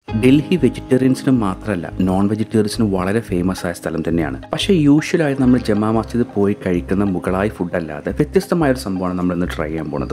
ഡൽഹി വെജിറ്റേറിയൻസിനും മാത്രമല്ല നോൺ വെജിറ്റേറിയൻസിനും വളരെ ഫേമസ് ആയ സ്ഥലം തന്നെയാണ് പക്ഷേ യൂഷ്വലായി നമ്മൾ ജമാ മസ്ജിദ് പോയി കഴിക്കുന്ന മുകളായി ഫുഡ് അല്ലാതെ വ്യത്യസ്തമായ ഒരു സംഭവമാണ് നമ്മൾ ഇന്ന് ട്രൈ ചെയ്യാൻ പോണത്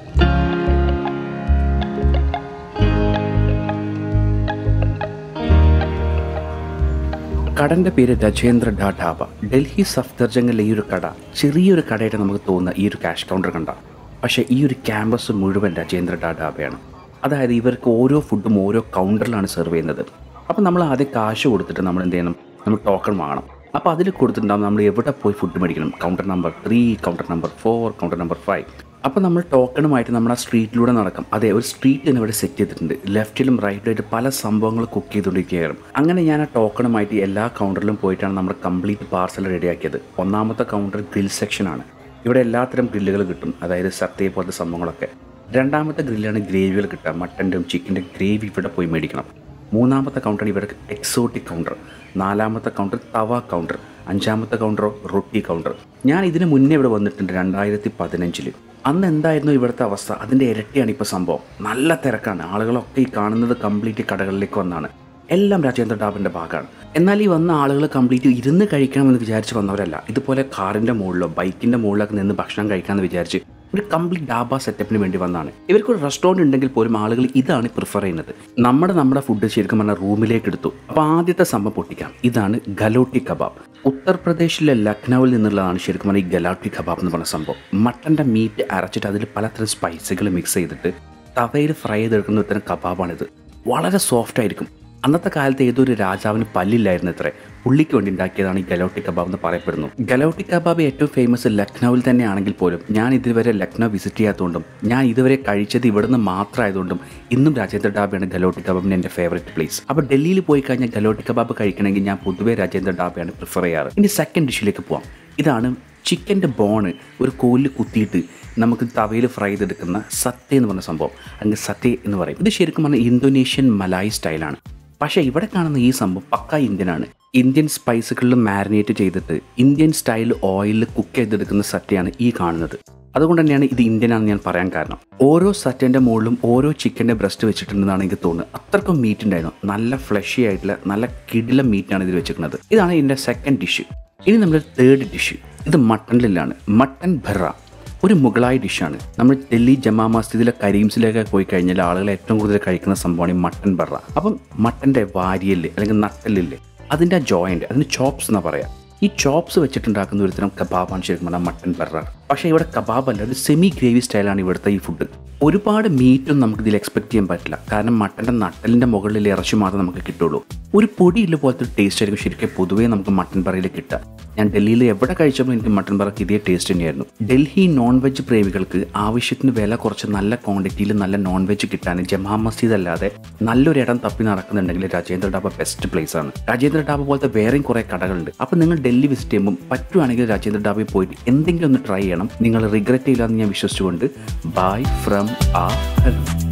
കടന്റെ പേര് രാജേന്ദ്ര ഡാ ഢാബ ഡൽഹി സഫ്ദർജംഗിലെ ഈ ഒരു കട ചെറിയൊരു കടയായിട്ട് നമുക്ക് തോന്നുന്ന ഈ ഒരു ക്യാഷ് കൗണ്ടർ കണ്ട പക്ഷേ ഈ ഒരു ക്യാമ്പസ് മുഴുവൻ രാജേന്ദ്ര ഡാ ഢാബയാണ് അതായത് ഇവർക്ക് ഓരോ ഫുഡും ഓരോ കൗണ്ടറിലാണ് സെർവ് ചെയ്യുന്നത് അപ്പോൾ നമ്മൾ ആദ്യം കാശ് കൊടുത്തിട്ട് നമ്മൾ എന്ത് ചെയ്യണം നമ്മൾ ടോക്കൺ വാങ്ങണം അപ്പോൾ അതിൽ കൊടുത്തിട്ടുണ്ടാവും നമ്മൾ എവിടെ പോയി ഫുഡ് മേടിക്കണം counter number three counter number four counter number five അപ്പോൾ നമ്മൾ ടോക്കണുമായിട്ട് നമ്മൾ ആ സ്ട്രീറ്റിലൂടെ നടക്കും അതെ ഒരു സ്ട്രീറ്റ് തന്നെ ഇവിടെ സെറ്റ് ചെയ്തിട്ടുണ്ട് ലെഫ്റ്റിലും റൈറ്റിലായിട്ട് പല സംഭവങ്ങൾ കുക്ക് ചെയ്തുകൊണ്ടിരിക്കുകയാണ് അങ്ങനെ ഞാൻ ആ ടോക്കണുമായിട്ട് എല്ലാ കൗണ്ടറിലും പോയിട്ടാണ് നമ്മൾ കംപ്ലീറ്റ് പാർസൽ റെഡിയാക്കിയത് ഒന്നാമത്തെ കൗണ്ടർ ഗ്രിൽ സെക്ഷനാണ് ഇവിടെ എല്ലാത്തരം ഗ്രില്ലുകൾ കിട്ടും അതായത് സത്തയെ പോലത്തെ സംഭവങ്ങളൊക്കെ രണ്ടാമത്തെ ഗ്രില്ലാണ് ഗ്രേവികൾ കിട്ടുക മട്ടൻ്റെയും ചിക്കൻ്റെ ഗ്രേവി ഇവിടെ പോയി മേടിക്കണം മൂന്നാമത്തെ കൗണ്ടർ ഇവർക്ക് എക്സോട്ടിക് കൗണ്ടർ നാലാമത്തെ കൗണ്ടർ തവ കൗണ്ടർ അഞ്ചാമത്തെ കൗണ്ടറോ റൊട്ടി കൗണ്ടർ ഞാൻ ഇതിന് മുന്നേ ഇവിടെ വന്നിട്ടുണ്ട് രണ്ടായിരത്തി പതിനഞ്ചിൽ അന്ന് എന്തായിരുന്നു ഇവിടുത്തെ അവസ്ഥ അതിൻ്റെ ഇരട്ടിയാണ് ഇപ്പോൾ സംഭവം നല്ല തിരക്കാണ് ആളുകളൊക്കെ ഈ കാണുന്നത് കംപ്ലീറ്റ് കടകളിലേക്ക് വന്നാണ് എല്ലാം രാജേന്ദ്ര ഡാബിൻ്റെ ഭാഗമാണ് എന്നാൽ ഈ വന്ന ആളുകൾ കംപ്ലീറ്റ് ഇരുന്ന് കഴിക്കണമെന്ന് വിചാരിച്ച് വന്നവരല്ല ഇതുപോലെ കാറിൻ്റെ മുകളിലോ ബൈക്കിൻ്റെ മുകളിലൊക്കെ നിന്ന് ഭക്ഷണം കഴിക്കാമെന്ന് വിചാരിച്ച് ഒരു കംപ്ലീറ്റ് ഡാബ സെറ്റപ്പിന് വേണ്ടി വന്നതാണ് ഇവർക്ക് ഒരു റെസ്റ്റോറൻറ്റ് ഉണ്ടെങ്കിൽ പോലും ആളുകൾ ഇതാണ് പ്രിഫർ ചെയ്യുന്നത് നമ്മുടെ നമ്മുടെ ഫുഡ് ശരിക്കും പറഞ്ഞാൽ റൂമിലേക്ക് എടുത്തു അപ്പോൾ ആദ്യത്തെ സംഭവം പൊട്ടിക്കാം ഇതാണ് ഗലോട്ടി കബാബ് ഉത്തർപ്രദേശിലെ ലക്നൌവിൽ നിന്നുള്ളതാണ് ശരിക്കും പറഞ്ഞാൽ ഈ ഗലാട്ടി കബാബ് എന്ന് പറഞ്ഞ സംഭവം മട്ടൻ്റെ മീറ്റ് അരച്ചിട്ട് അതിൽ പലതരം സ്പൈസുകൾ മിക്സ് ചെയ്തിട്ട് തവയിൽ ഫ്രൈ ചെയ്തെടുക്കുന്ന ഇത്തരം കബാബാണിത് വളരെ സോഫ്റ്റ് ആയിരിക്കും അന്നത്തെ കാലത്ത് ഏതൊരു രാജാവിന് പല്ലില്ലായിരുന്നു ഇത്രേ പുള്ളിക്ക് വേണ്ടി ഉണ്ടാക്കിയതാണ് ഈ ഗലൗട്ടി കബാബ് എന്ന് പറയപ്പെടുന്നു ഗലൗട്ടി കബാബ് ഏറ്റവും ഫേമസ് ലക്നൌവിൽ തന്നെയാണെങ്കിൽ പോലും ഞാൻ ഇതുവരെ ലക്നൗ വിസിറ്റ് ചെയ്യാത്തതുകൊണ്ടും ഞാൻ ഇതുവരെ കഴിച്ചത് ഇവിടുന്ന് മാത്രമായതുകൊണ്ടും ഇന്നും രാജേന്ദ്ര ഡാബയാണ് ഗലോട്ടി കബാബിന് എൻ്റെ ഫേവറേറ്റ് പ്ലേസ് അപ്പോൾ ഡൽഹിയിൽ പോയി കഴിഞ്ഞാൽ ഗലോട്ടി കബാബ് കഴിക്കണമെങ്കിൽ ഞാൻ പൊതുവേ രാജേന്ദ്ര ഡാബയാണ് പ്രിഫർ ചെയ്യാറ് ഇനി സെക്കൻഡ് ഡിഷിലേക്ക് പോവാം ഇതാണ് ചിക്കൻ്റെ ബോണ് ഒരു കോലിൽ കുത്തിയിട്ട് നമുക്ക് തവയിൽ ഫ്രൈ ചെയ്തെടുക്കുന്ന സത്യ എന്ന് പറഞ്ഞ സംഭവം അല്ലെങ്കിൽ സത്യ എന്ന് പറയും ഇത് ശരിക്കും പറഞ്ഞാൽ ഇന്തോനേഷ്യൻ മലായി സ്റ്റൈലാണ് പക്ഷേ ഇവിടെ കാണുന്ന ഈ സംഭവം പക്ക ഇന്ത്യനാണ് ഇന്ത്യൻ സ്പൈസുകളിൽ മാരിനേറ്റ് ചെയ്തിട്ട് ഇന്ത്യൻ സ്റ്റൈൽ ഓയിലിൽ കുക്ക് ചെയ്തെടുക്കുന്ന സത്യയാണ് ഈ കാണുന്നത് അതുകൊണ്ട് തന്നെയാണ് ഇത് ഇന്ത്യൻ ആണെന്ന് ഞാൻ പറയാൻ കാരണം ഓരോ സത്യൻ്റെ മുകളിലും ഓരോ ചിക്കൻ്റെ ബ്രസ്റ്റ് വെച്ചിട്ടുണ്ടെന്നാണ് എനിക്ക് തോന്നുന്നത് അത്രക്കും മീറ്റ് ഉണ്ടായിരുന്നു നല്ല ഫ്ലഷി ആയിട്ടുള്ള നല്ല കിടില മീറ്റാണ് ഇതിൽ വെച്ചിരിക്കുന്നത് ഇതാണ് ഇതിൻ്റെ സെക്കൻഡ് ഡിഷ് ഇനി നമ്മുടെ തേർഡ് ഡിഷ് ഇത് മട്ടണിലാണ് മട്ടൻ ബെറ ഒരു മുഗളായി ഡിഷാണ് നമ്മൾ ഡൽഹി ജമാ മസ്ജിദിലെ കരീംസിലേക്ക് പോയി കഴിഞ്ഞാൽ ആളുകൾ ഏറ്റവും കൂടുതൽ കഴിക്കുന്ന സംഭവമാണ് ഈ മട്ടൻ ബറ അപ്പം മട്ടൻ്റെ വാരിയല് അല്ലെങ്കിൽ നട്ടലില്ലേ അതിൻ്റെ ആ ജോയിൻ്റ് അതിന് ചോപ്സ് എന്നാ പറയാം ഈ ചോപ്സ് വെച്ചിട്ടുണ്ടാക്കുന്ന ഒരു തരം കബാബാണ് ശരിക്കും പറഞ്ഞാൽ മട്ടൻ ബറ പക്ഷേ ഇവിടെ കബാബ് അല്ല ഒരു സെമി ഗ്രേവി സ്റ്റൈലാണ് ഇവിടുത്തെ ഈ ഫുഡ് ഒരുപാട് മീറ്റും നമുക്ക് ഇതിൽ എക്സ്പെക്ട് ചെയ്യാൻ പറ്റില്ല കാരണം മട്ടൻ്റെ നട്ടലിൻ്റെ മുകളിൽ ഇറച്ചി മാത്രമേ നമുക്ക് കിട്ടുള്ളൂ ഒരു പൊടിയില്ല പോലത്തെ ഒരു ടേസ്റ്റ് ആയിരിക്കും ശരിക്കും പൊതുവേ നമുക്ക് മട്ടൻ ബറയിൽ കിട്ടുക ഞാൻ ഡൽഹിയിൽ എവിടെ കഴിച്ചപ്പോൾ എനിക്ക് മട്ടൻ ബറക്ക് ഇതേ ടേസ്റ്റ് തന്നെയായിരുന്നു ഡൽഹി നോൺ വെജ് പ്രേമികൾക്ക് ആവശ്യത്തിന് വില കുറച്ച് നല്ല ക്വാണ്ടിറ്റിയിൽ നല്ല നോൺ വെജ് കിട്ടാൻ ജമാ മസ്ജിദ് അല്ലാതെ നല്ലൊരു ഇടം തപ്പി നടക്കുന്നുണ്ടെങ്കിൽ രാജേന്ദ്ര ഡാബ ബെസ്റ്റ് പ്ലേസ് ആണ് രാജേന്ദ്ര ഡാബ പോലത്തെ വേറെയും കുറേ കടകളുണ്ട് അപ്പോൾ നിങ്ങൾ ഡൽഹി വിസിറ്റ് ചെയ്യുമ്പോൾ പറ്റുവാണെങ്കിൽ രാജേന്ദ്ര ഡാബയിൽ പോയിട്ട് എന്തെങ്കിലും ഒന്ന് ട്രൈ ചെയ്യണം നിങ്ങൾ റിഗ്രറ്റ് ചെയ്യില്ല എന്ന് ഞാൻ വിശ്വസിച്ചുകൊണ്ട് ബൈ ഫ്രം ആ ഹെൽത്ത്